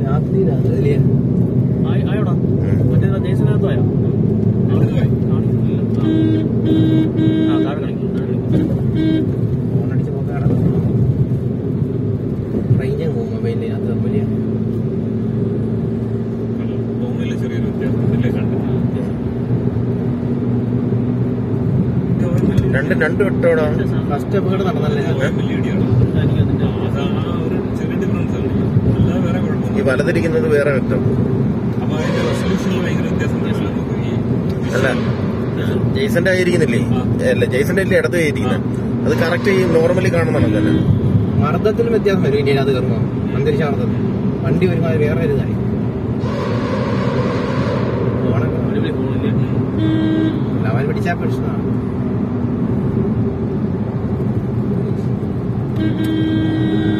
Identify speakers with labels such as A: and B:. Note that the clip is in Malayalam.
A: രാത്രിയിലാണ് അല്ലേ
B: ആയി- ആയോടാ മറ്റേതാ ജേസനകത്ത് പോയാ കാണിക്കുന്നില്ല. ആ താഴെ കാണിക്കുന്നു
A: ഫോൺ അടിച്ച് നോക്കാണ് റേഞ്ച് പോകും മൊബൈലിൽ അത് വലിയ
C: തോന്നില്ല ചെറിയൊരു വ്യത്യാസത്തിലെ കണ്ടു
D: രണ്ട് രണ്ട് വെട്ടോടാണ്
A: ഫസ്റ്റ് അപകടം നടന്നല്ലേ
C: വലിയ ഇടിയാണ്
B: എനിക്ക് അതിന്റെ
C: അത് ആ ഒരു ചെറിയ ഡിഫറൻസ് ആണ് അല്ലാതെ വേറെ
D: ഈ
C: കുഴപ്പമൊന്നും
D: വലതിരിക്കുന്നത് വേറെ വെട്ടം
C: അപ്പൊ അതിന്റെ റെസൊല്യൂഷനിൽ ഭയങ്കര വ്യത്യാസം ഉണ്ടല്ലോ നമുക്ക് ഈ
D: അല്ല ജെയ്സന്റെ ആയിരിക്കുന്നില്ലേ അല്ല ജെയ്സന്റെ അല്ലേ ഇടത് ആയിരിക്കുന്നത് അത് കറക്റ്റ് ഈ നോർമലി കാണുന്നുണ്ടല്ലോ തന്നെ
A: മർദ്ദത്തിലും വ്യത്യാസം വരും ഇന്ത്യയിൽ അത് കയറുമ്പോൾ അന്തരീക്ഷ മർദ്ദത്തിൽ വണ്ടി വരുമ്പോൾ അത് വേറെ ഒരു ഇതായി ഫോണൊക്കെ
B: അടിപൊളി ഫോണില്ലേ
A: അവൻ പിടിച്ചാൽ പ്രശ്നമാണ്